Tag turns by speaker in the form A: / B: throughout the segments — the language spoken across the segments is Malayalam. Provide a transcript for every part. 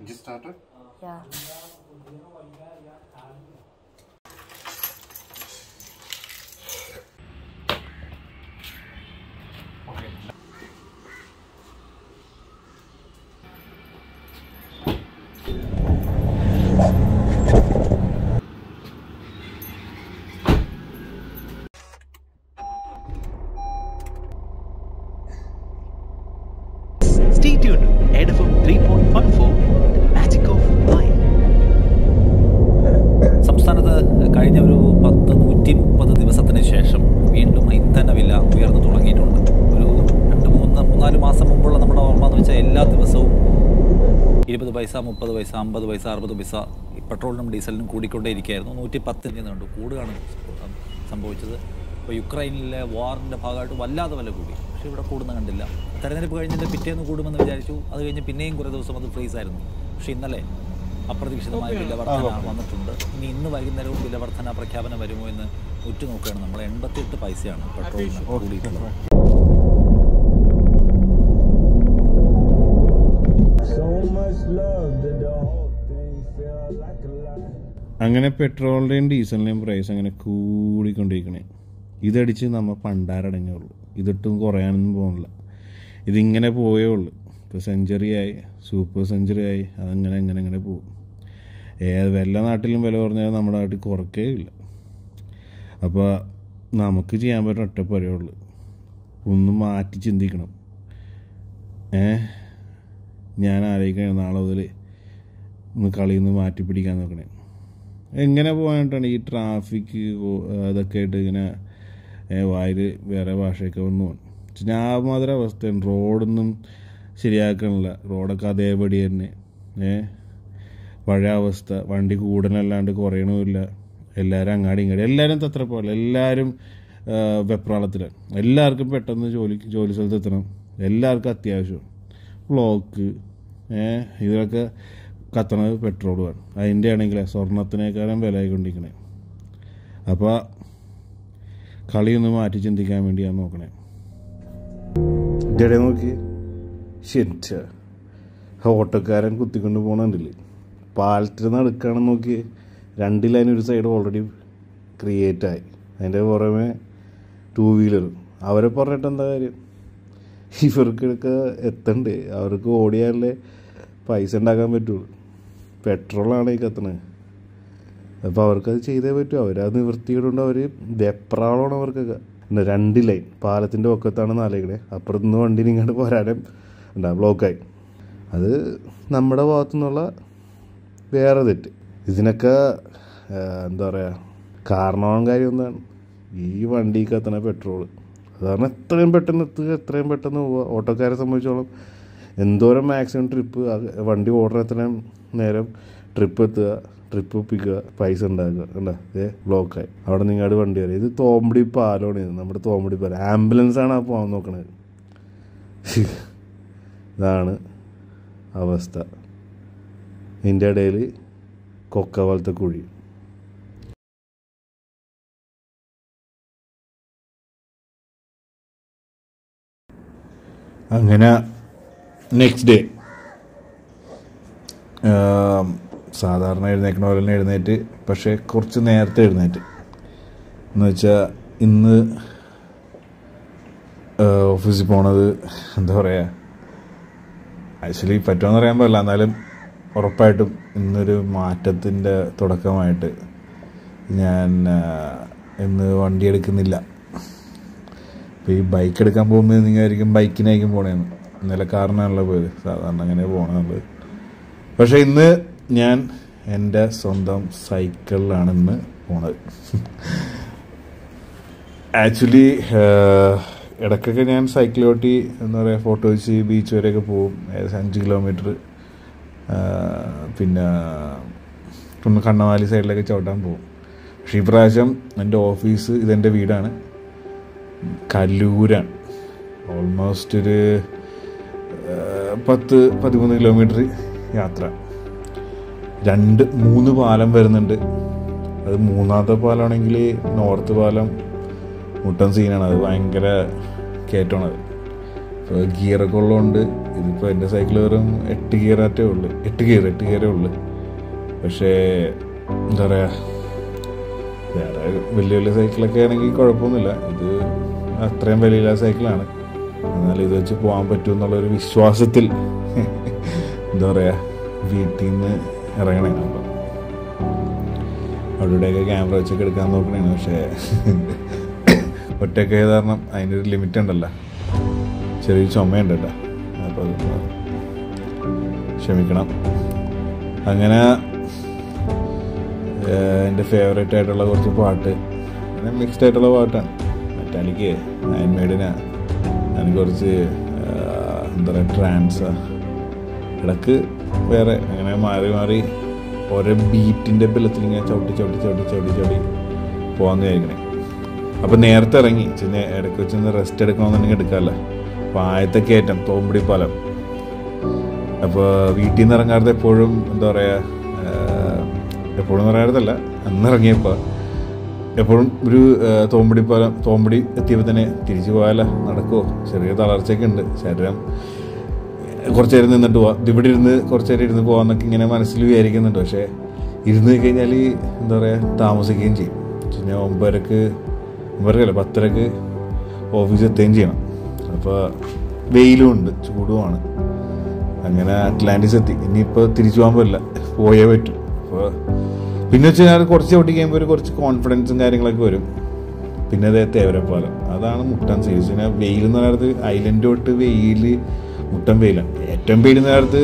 A: Just started?
B: Yeah.
C: Stay tuned. ADFM 3.14 The Magic of Life. സംസ്ഥാനത്ത് കഴിഞ്ഞ ഒരു പത്ത് നൂറ്റി മുപ്പത് ദിവസത്തിന് ശേഷം വീണ്ടും ഇന്ധനവില ഉയർന്നു തുടങ്ങിയിട്ടുണ്ട് ഒരു രണ്ട് മൂന്ന് മൂന്നാല് മാസം മുമ്പുള്ള നമ്മുടെ ഓർമ്മ എന്ന് വെച്ചാൽ എല്ലാ ദിവസവും ഇരുപത് പൈസ മുപ്പത് പൈസ അമ്പത് പൈസ അറുപത് പൈസ ഈ പെട്രോളിനും ഡീസലിനും കൂടിക്കൊണ്ടേയിരിക്കുകയായിരുന്നു നൂറ്റി പത്തിന് കണ്ടു കൂടുകയാണ് സംഭവിച്ചത് ഇപ്പോൾ യുക്രൈനിലെ വാറിൻ്റെ ഭാഗമായിട്ട് വല്ലാതെ വില കൂടി പക്ഷേ ഇവിടെ കൂടുന്ന കണ്ടില്ല തെരഞ്ഞെടുപ്പ് കഴിഞ്ഞിട്ട് പിറ്റേന്ന് കൂടുമെന്ന് വിചാരിച്ചു അത് കഴിഞ്ഞ് പിന്നെയും കുറേ ദിവസം അത് ഫ്രീസ് ആയിരുന്നു പക്ഷേ ഇന്നലെ അപ്രതീക്ഷിതമായ വില വർധന വന്നിട്ടുണ്ട് ഇനി ഇന്ന് വൈകുന്നേരവും വില വർധന പ്രഖ്യാപനം വരുമോ എന്ന് ഉറ്റുനോക്കുകയാണ് നമ്മൾ എൺപത്തിയെട്ട് പൈസയാണ് പെട്രോളിന് കൂടിയിട്ടുള്ളത്
D: So much love that the whole thing felt like a lie.
E: അങ്ങനെ പെട്രോളിൻ്റെയും ഡീസലിൻ്റെയും പ്രൈസ് അങ്ങനെ കൂടിക്കൊണ്ടിരിക്കണേ ഇതടിച്ച് നമ്മൾ പണ്ടാരടങ്ങേ ഉള്ളൂ ഇതിട്ടും കുറയാനൊന്നും പോകുന്നില്ല ഇതിങ്ങനെ പോയേ ഉള്ളൂ ഇപ്പോൾ സെഞ്ചുറി ആയി സൂപ്പർ സെഞ്ചുറി ആയി അതങ്ങനെ അങ്ങനെ അങ്ങനെ പോകും ഏത് വല്ല നാട്ടിലും വില കുറഞ്ഞാൽ നമ്മുടെ നാട്ടിൽ കുറക്കേ ഇല്ല അപ്പോൾ നമുക്ക് ചെയ്യാൻ പറ്റുന്ന ഒറ്റ പരിപാടിയുള്ളൂ ഒന്ന് മാറ്റി ചിന്തിക്കണം ഏ ഞാൻ ആലോചിക്കണം നാളെ മുതൽ ഒന്ന് കളിയിൽ നിന്ന് മാറ്റി പിടിക്കാൻ നോക്കണേ എങ്ങനെ പോകാനായിട്ടാണ് ഈ ട്രാഫിക് അതൊക്കെ ആയിട്ട് ഇങ്ങനെ വായിൽ വേറെ ഭാഷയൊക്കെ വന്നു പോകും ഞാൻ മാതിരി അവസ്ഥയാണ് റോഡൊന്നും ശരിയാക്കണില്ല റോഡൊക്കെ അതേപടി തന്നെ ഏ പഴയ അവസ്ഥ വണ്ടി കൂടലല്ലാണ്ട് കുറയണമില്ല എല്ലാവരും അങ്ങാടി ഇങ്ങാടി എല്ലാവരും തത്ര പോലെ എല്ലാവരും ആ, വെപ്രാളത്തിലാണ് എല്ലാവർക്കും പെട്ടെന്ന് ജോലി ജോലി സ്ഥലത്ത് എത്തണം എല്ലാവർക്കും അത്യാവശ്യം ബ്ലോക്ക് ഏ ഇതൊക്കെ കത്തണത് പെട്രോളുമാണ് അതിൻ്റെ ആണെങ്കിൽ സ്വർണത്തിനേക്കാളും വില ആയിക്കൊണ്ടിരിക്കണേ അപ്പോൾ കളിയൊന്ന് മാറ്റി ചിന്തിക്കാൻ വേണ്ടിയാണ് നോക്കണേ ഇടേ നോക്കി ശരിച്ച ഓട്ടോക്കാരൻ കുത്തിക്കൊണ്ട് പോകണുണ്ടല്ലേ പാലത്തിൽ നടുക്കാണെന്ന് നോക്കി രണ്ട് ലൈൻ ഒരു സൈഡ് ഓൾറെഡി ക്രിയേറ്റ് ആയി അതിൻ്റെ പുറമെ ടൂ വീലറും അവരെ പറഞ്ഞിട്ട് എന്താ കാര്യം ഇവർക്കൊക്കെ എത്തണ്ടേ അവർക്ക് ഓടിയാലേ പൈസ ഉണ്ടാക്കാൻ പറ്റുള്ളൂ പെട്രോളാണ് ഈ കത്തണത് അപ്പോൾ അവർക്കത് ചെയ്തേ പറ്റൂ അവരത് നിവൃത്തിയിടുകൊണ്ട് അവർ വെപ്രാളമാണ് അവർക്കൊക്കെ പിന്നെ രണ്ട് ലൈൻ പാലത്തിൻ്റെ ഒക്കത്താണ് നാലേക്കണേ അപ്പുറത്തുനിന്ന് വണ്ടി ഇങ്ങോട്ട് പോരാനും ഉണ്ടാ ബ്ലോക്കായി അത് നമ്മുടെ ഭാഗത്തു നിന്നുള്ള വേറെ തെറ്റ് ഇതിനൊക്കെ ആ, എന്താ പറയുക കാരണവും കാര്യം എന്താണ് ഈ വണ്ടി കത്തണ പെട്രോൾ അതാണ് എത്രയും പെട്ടെന്ന് എത്തുക എത്രയും പെട്ടെന്ന് പോവുക ഓട്ടോക്കാരെ സംബന്ധിച്ചോളം എന്തോരം മാക്സിമം ട്രിപ്പ് വണ്ടി ഓടുന്ന എത്രയും നേരം ട്രിപ്പ് എത്തുക ട്രിപ്പ് ഒപ്പിക്കുക പൈസ ഉണ്ടാക്കുക കണ്ട ഏ ബ്ലോക്കായി അവിടെ നിങ്ങാട് വണ്ടി വരും ഇത് തോമ്പടി പാലമാണ് ഇത് നമ്മുടെ തോമ്പടി പാലം ആംബുലൻസ് ആണ് ആ പോകാൻ നോക്കണത് ഇതാണ് അവസ്ഥ ഇതിൻ്റെ ഇടയിൽ കൊക്ക പോലത്തെ കുഴി അങ്ങനെ നെക്സ്റ്റ് ഡേ സാധാരണ എഴുന്നേക്കണ പോലെ തന്നെ എഴുന്നേറ്റ് പക്ഷേ കുറച്ച് നേരത്തെ എഴുന്നേറ്റ് എന്ന് വെച്ചാൽ ഇന്ന് ഓഫീസിൽ പോണത് എന്താ പറയുക ആക്ച്വലി പറ്റുമെന്ന് പറയാൻ പാടില്ല എന്നാലും ഉറപ്പായിട്ടും ഇന്നൊരു മാറ്റത്തിൻ്റെ തുടക്കമായിട്ട് ഞാൻ ആ, ഇന്ന് വണ്ടി എടുക്കുന്നില്ല ഇപ്പോൾ ഈ ബൈക്ക് എടുക്കാൻ പോകുമ്പോൾ നിങ്ങൾ ആയിരിക്കും ബൈക്കിനായിരിക്കും പോണേന്ന് ഇന്നലെ കാറിനാണല്ലോ പോയത് സാധാരണ അങ്ങനെ പോകണമെന്നുള്ളത് പക്ഷേ ഇന്ന് ഞാൻ എൻ്റെ സ്വന്തം സൈക്കിളിലാണ് ഇന്ന് പോണത് ആക്ച്വലി ഇടയ്ക്കൊക്കെ ഞാൻ സൈക്കിൾ ഓട്ടി എന്താ പറയുക ഫോട്ടോ വെച്ച് ബീച്ച് വരെയൊക്കെ പോകും ഏകദേശം അഞ്ച് കിലോമീറ്റർ പിന്നെ ഒന്ന് കണ്ണമാലി സൈഡിലൊക്കെ ചവിട്ടാൻ പോകും പക്ഷേ ഈ പ്രാവശ്യം എൻ്റെ ഓഫീസ് ഇതെൻ്റെ വീടാണ് കല്ലൂരാണ് ഓൾമോസ്റ്റ് ഒരു ആ, പത്ത് പതിമൂന്ന് കിലോമീറ്റർ യാത്ര രണ്ട് മൂന്ന് പാലം വരുന്നുണ്ട് അത് മൂന്നാമത്തെ പാലമാണെങ്കിൽ നോർത്ത് പാലം മുട്ടൻ സീനാണ് അത് ഭയങ്കര കയറ്റമാണത് ഇപ്പോൾ ഗിയറൊക്കെ ഉള്ളതുകൊണ്ട് ഇതിപ്പോൾ എൻ്റെ സൈക്കിൾ വെറും എട്ട് ഗിയറാറ്റേ ഉള്ളു എട്ട് ഗിയർ എട്ട് ഗിയറേ ഉള്ളു പക്ഷേ എന്താ പറയുക വേറെ വലിയ വലിയ സൈക്കിളൊക്കെ ആണെങ്കിൽ കുഴപ്പമൊന്നുമില്ല ഇത് അത്രയും വലിയ സൈക്കിളാണ് എന്നാൽ ഇത് വെച്ച് പോകാൻ പറ്റുമെന്നുള്ളൊരു വിശ്വാസത്തിൽ എന്താ പറയുക വീട്ടിൽ നിന്ന് ഇറങ്ങണേ അപ്പം അവിടെയൊക്കെ ക്യാമറ വെച്ചൊക്കെ എടുക്കാൻ നോക്കണേണ് പക്ഷേ ഒറ്റയ്ക്ക് ആയത് കാരണം അതിനൊരു ലിമിറ്റ് ഉണ്ടല്ലോ ചെറിയൊരു ചുമയുണ്ട് കേട്ടോ അപ്പോൾ അതൊന്ന് ക്ഷമിക്കണം അങ്ങനെ ഏഹ്, എൻ്റെ ഫേവറേറ്റ് ആയിട്ടുള്ള കുറച്ച് പാട്ട് പിന്നെ മിക്സ്ഡ് ആയിട്ടുള്ള പാട്ടാണ് മെറ്റാലിക്ക് അയൻമേഡിന് ഞാൻ കുറച്ച് ഏഹ്, എന്താ പറയുക ട്രാൻസ് ഇടക്ക് വേറെ അങ്ങനെ മാറി മാറി ഓരോ ബീറ്റിൻ്റെ ബലത്തിൽ ഇങ്ങനെ ചവിട്ടി ചവിട്ടി ചവിട്ടി ചവിട്ടി ചവിട്ടി പോകാമെന്ന് വിചാരിക്കണേ അപ്പോൾ നേരത്തെ ഇറങ്ങി ചെന്ന് ഇടയ്ക്ക് വെച്ചൊന്ന് റെസ്റ്റ് എടുക്കണമെന്നുണ്ടെങ്കിൽ എടുക്കാമല്ലോ അപ്പോൾ ആയത്തെ കയറ്റം തോമ്പടി പാലം അപ്പോൾ വീട്ടിൽ നിന്ന് ഇറങ്ങാതെ എപ്പോഴും എന്താ പറയുക എപ്പോഴും പറയാറുതല്ല അന്ന് ഇറങ്ങിയപ്പോൾ എപ്പോഴും ഒരു ആ, തോമ്പടി പാലം തോമ്പടി എത്തിയപ്പോൾ തന്നെ തിരിച്ചു പോയാലോ നടക്കുമോ ചെറിയ തളർച്ചയൊക്കെ ഉണ്ട് ശരീരം കുറച്ച് നേരം നിന്നിട്ട് പോവാം ഇവിടെ ഇരുന്ന് കുറച്ച് നേരം ഇരുന്ന് പോകാമെന്നൊക്കെ ഇങ്ങനെ മനസ്സിൽ വിചാരിക്കുന്നുണ്ട് പക്ഷേ ഇരുന്ന് കഴിഞ്ഞാൽ എന്താ പറയുക താമസിക്കുകയും ചെയ്യും പിന്നെ ഒമ്പതരക്ക് ഒമ്പതരക്കല്ല പത്തരക്ക് ഓഫീസിൽ എത്തുകയും ചെയ്യണം അപ്പോൾ വെയിലും ഉണ്ട് ചൂടുമാണ് അങ്ങനെ അറ്റ്ലാന്റിസ് എത്തി ഇനിയിപ്പോൾ തിരിച്ചു പോകാൻ പറ്റില്ല പോയേ പറ്റും അപ്പോൾ പിന്നെ വെച്ച് കഴിഞ്ഞാൽ കുറച്ച് ചവിട്ടി കഴിയുമ്പോൾ ഒരു കുറച്ച് കോൺഫിഡൻസും കാര്യങ്ങളൊക്കെ വരും പിന്നെ അതേ തേവരപ്പാലം അതാണ് മുട്ടൻ സീരീസ് പിന്നെ വെയിൽ എന്ന് പറയുന്നത് ഐലൻഡ് തൊട്ട് വെയിൽ മുട്ടൻ വെയിലാണ് ഏറ്റവും വെയിലെന്ന് പറയുന്നത്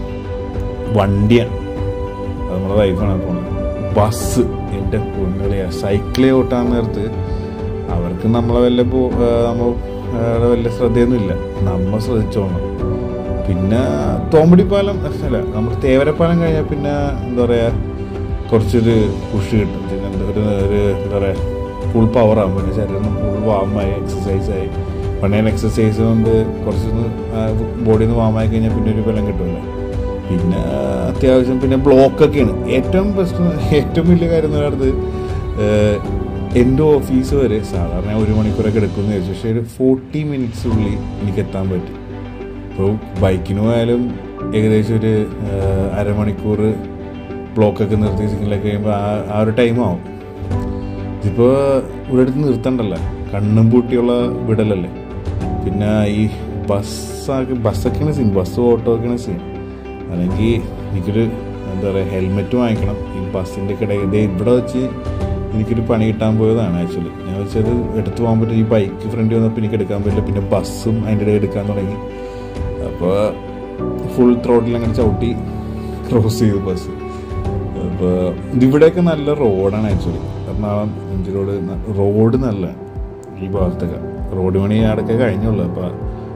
E: വണ്ടിയാണ് അത് നമ്മുടെ വൈഫാണ് പോണത് ബസ് എൻ്റെ പൊന്നുകളിയാ സൈക്കിളെ ഓട്ടാൻ നേരത്ത് അവർക്ക് നമ്മളെ വല്ല പോ ആ, നമ്മ ആ, വല്ല ശ്രദ്ധയൊന്നുമില്ല നമ്മ ശ്രദ്ധിച്ചോണം പിന്നെ തോമ്പടിപ്പാലം അല്ല നമ്മുടെ തേവരപ്പാലം കഴിഞ്ഞാൽ പിന്നെ എന്താ പറയുക കുറച്ചൊരു പുഷ് കിട്ടും പിന്നെ എന്താ ഒരു ഒരു എന്താ പറയുക ഫുൾ പവറാകും പിന്നെ ശരീരം ഫുൾ വാമായി എക്സസൈസായി പണ്ടേ എക്സസൈസ് കൊണ്ട് കുറച്ചൊന്ന് ബോഡിയിൽ നിന്ന് വാമായി കഴിഞ്ഞാൽ പിന്നെ ഒരു ബലം കിട്ടുമല്ലോ പിന്നെ അത്യാവശ്യം പിന്നെ ബ്ലോക്കൊക്കെയാണ് ഏറ്റവും ബെസ്റ്റ് ഏറ്റവും വലിയ കാര്യം എന്ന് പറയുന്നത് ഏഹ്, എൻ്റെ ഓഫീസ് വരെ സാധാരണ ഒരു മണിക്കൂറൊക്കെ എടുക്കുമെന്ന് വിചാരിച്ചു പക്ഷേ ഒരു ഫോർട്ടി മിനിറ്റ്സുള്ളിൽ എനിക്ക് എത്താൻ പറ്റും ഇപ്പോൾ ബൈക്കിന് പോയാലും ഏകദേശം ഒരു ഏഹ്, അരമണിക്കൂർ ബ്ലോക്കൊക്കെ നിർത്തി സിഗ്നലൊക്കെ കഴിയുമ്പോൾ ആ ആ ഒരു ടൈം ആവും ഇതിപ്പോൾ ഇവിടെ അടുത്ത് നിർത്തണ്ടല്ലോ കണ്ണും പൂട്ടിയുള്ള വിടലല്ലേ പിന്നെ ഈ ബസ്സൊക്കെ ബസ്സൊക്കെയാണ് സീൻ ബസ് ഓട്ടോ ഒക്കെയാണ് സീൻ അല്ലെങ്കിൽ എനിക്കൊരു എന്താ പറയുക ഹെൽമെറ്റ് വാങ്ങിക്കണം ഈ ബസ്സിൻ്റെ കിടയിൽ ദേ ഇവിടെ വെച്ച് എനിക്കൊരു പണി കിട്ടാൻ പോയതാണ് ആക്ച്വലി ഞാൻ വെച്ചത് എടുത്തു പോകാൻ പറ്റും ഈ ബൈക്ക് ഫ്രണ്ടിൽ വന്നപ്പോൾ എനിക്ക് എടുക്കാൻ പറ്റില്ല പിന്നെ ബസ്സും അതിൻ്റെ ഇടയിൽ എടുക്കാൻ തുടങ്ങി അപ്പോൾ ഫുൾ ത്രോട്ടിൽ അങ്ങനെ ചവിട്ടി ക്രോസ് ചെയ്തു ബസ് അപ്പോൾ ഇതിവിടെയൊക്കെ നല്ല റോഡാണ് actually Ernakulam M G road ന- റോഡ് നല്ല ഈ ഭാഗത്തൊക്കെ റോഡ് പണി അടക്കം കഴിഞ്ഞുള്ളൂ അപ്പോൾ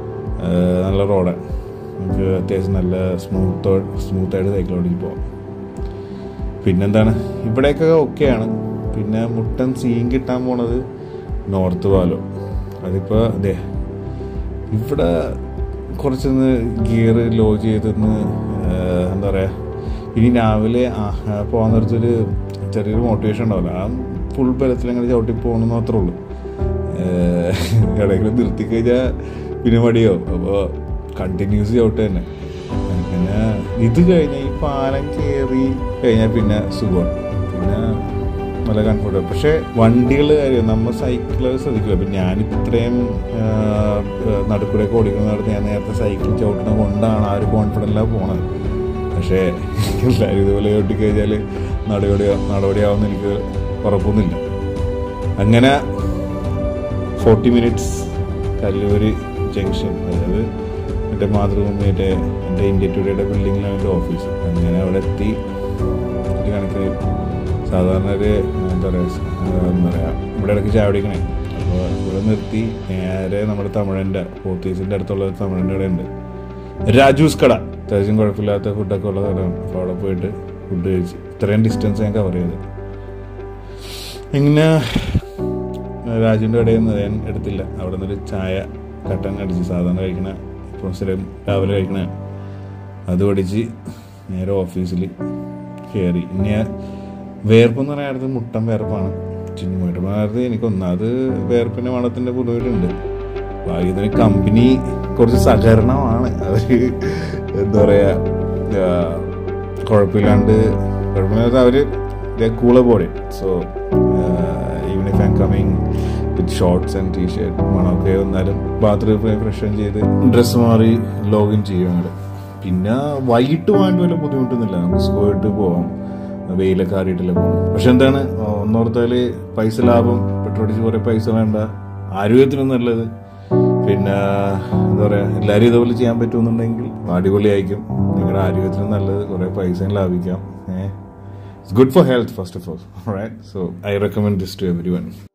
E: നല്ല റോഡാണ് നമുക്ക് അത്യാവശ്യം നല്ല സ്മൂത്ത് സ്മൂത്തായിട്ട് സൈക്കിൾ ഓടിച്ച് പോവാം പിന്നെന്താണ് ഇവിടെയൊക്കെ ഓക്കെയാണ് പിന്നെ മുട്ടൻ സീൻ കിട്ടാൻ പോണത് നോർത്ത് പാലോ അതിപ്പോൾ അതെ ഇവിടെ കുറച്ചൊന്ന് ഗിയർ ലോ ചെയ്തെന്ന് എന്താ പറയുക ഇനി രാവിലെ ആ- ആ പോകാൻ നേരത്തൊരു ചെറിയൊരു മോട്ടിവേഷൻ ഉണ്ടാവില്ല ആ ഫുൾ ബലത്തിൽ അങ്ങനെ ചവിട്ടി പോകണമെന്ന് മാത്രമേ ഉള്ളൂ ഇടയ്ക്ക് നിർത്തി കഴിഞ്ഞാൽ പിന്നെ മടിയോ അപ്പോൾ കണ്ടിന്യൂസ് ചവിട്ട് തന്നെ പിന്നെ ഇത് കഴിഞ്ഞാൽ ഈ പാലം കയറി കഴിഞ്ഞാൽ പിന്നെ സുഖമാണ് പിന്നെ നല്ല കംഫർട്ടബിൾ പക്ഷേ വണ്ടികൾ കാര്യം നമ്മൾ സൈക്കിൾ ശ്രദ്ധിക്കില്ല അപ്പം ഞാനിപ്പോൾ ഇത്രയും നടുക്കൂടെയൊക്കെ ഓടിക്കുന്നതിനടുത്ത് ഞാൻ നേരത്തെ സൈക്കിൾ ചവിട്ടുന്നത് കൊണ്ടാണ് ആ ഒരു കോൺഫിഡൻറ്റിലാണ് പോണത് പക്ഷേ എല്ലാവരും ഇതുപോലെ ചവിട്ടിക്കഴിഞ്ഞാൽ നടപടി നടപടിയാവുമെന്ന് എനിക്ക് ഉറപ്പൊന്നുമില്ല അങ്ങനെ ഫോർട്ടി മിനിറ്റ്സ് കല്ലൂര് ജംഗ്ഷൻ അതായത് എൻ്റെ മാതൃഭൂമി മറ്റേ എൻ്റെ ഇന്ത്യ ടുഡേയുടെ ബിൽഡിങ്ങിലാണ് എൻ്റെ ഓഫീസ് അങ്ങനെ അവിടെ എത്തി ഒരു കണക്കിന് സാധാരണ ഒരു എന്താ പറയുക എന്താ പറയുക ഇവിടെ ഇടയ്ക്ക് ചായ കുടിക്കണേ അപ്പോൾ ഇവിടെ നിർത്തി നേരെ നമ്മുടെ തമിഴൻ്റെ പോർത്തീസിൻ്റെ അടുത്തുള്ള ഒരു തമിഴൻ്റെ കട ഉണ്ട് രാജൂസ് കട അത്യാവശ്യം കുഴപ്പമില്ലാത്ത ഫുഡൊക്കെ ഉള്ള കടയാണ് അപ്പോൾ അവിടെ പോയിട്ട് ഫുഡ് കഴിച്ച് ഇത്രയും ഡിസ്റ്റൻസ് ഞാൻ കവർ ചെയ്ത് ഇങ്ങനെ രാജുവിൻ്റെ കടയിൽ നിന്ന് ഞാൻ എടുത്തില്ല അവിടെ നിന്നൊരു ചായ കട്ടൻ അടിച്ച് സാധാരണ കഴിക്കണ ഇപ്പോൾ സ്ഥിരം രാവിലെ കഴിക്കണ അത് പഠിച്ച് നേരെ ഓഫീസിൽ കയറി ഇനി വേർപ്പെന്ന് പറയുന്നത് മുട്ടൻ വേർപ്പാണ് ചിന്നുമായിട്ട് പറയുന്നത് എനിക്ക് ഒന്നാമത് വേർപ്പിൻ്റെ മണത്തിൻ്റെ പുതുവീടുണ്ട് ഭാഗ്യത്തിന് കമ്പനി കുറച്ച് സഹകരണമാണ് അവർ എന്താ പറയുക കുഴപ്പമില്ലാണ്ട് കുഴപ്പമില്ലാത്ത അവർ cool body so even if I coming with shorts and T shirt മണമൊക്കെ വന്നാലും ബാത്റൂം ഫ്രഷ് ചെയ്ത് ഡ്രസ്സ് മാറി ലോഗിൻ ചെയ്യും അങ്ങോട്ട് പിന്നെ വൈകിട്ട് പോകാണ്ട് വല്ല ബുദ്ധിമുട്ടൊന്നുമില്ല നമുക്ക് സുഖമായിട്ട് പോവാം വെയിലൊക്കെ ആറിയിട്ടല്ലേ പോകണം പക്ഷെ എന്താണ് ഒന്നോർത്താല് പൈസ ലാഭം പെട്രോൾ അടിച്ച് കുറേ പൈസ വേണ്ട ആരോഗ്യത്തിനും നല്ലത് പിന്നെ എന്താ പറയുക എല്ലാവരും ഇതുപോലെ ചെയ്യാൻ പറ്റുമെന്നുണ്ടെങ്കിൽ അടിപൊളിയായിരിക്കും നിങ്ങളുടെ ആരോഗ്യത്തിനും നല്ലത് കുറേ പൈസയും ലാഭിക്കാം ഏഹ് it's good for health first of all right so I recommend this to every one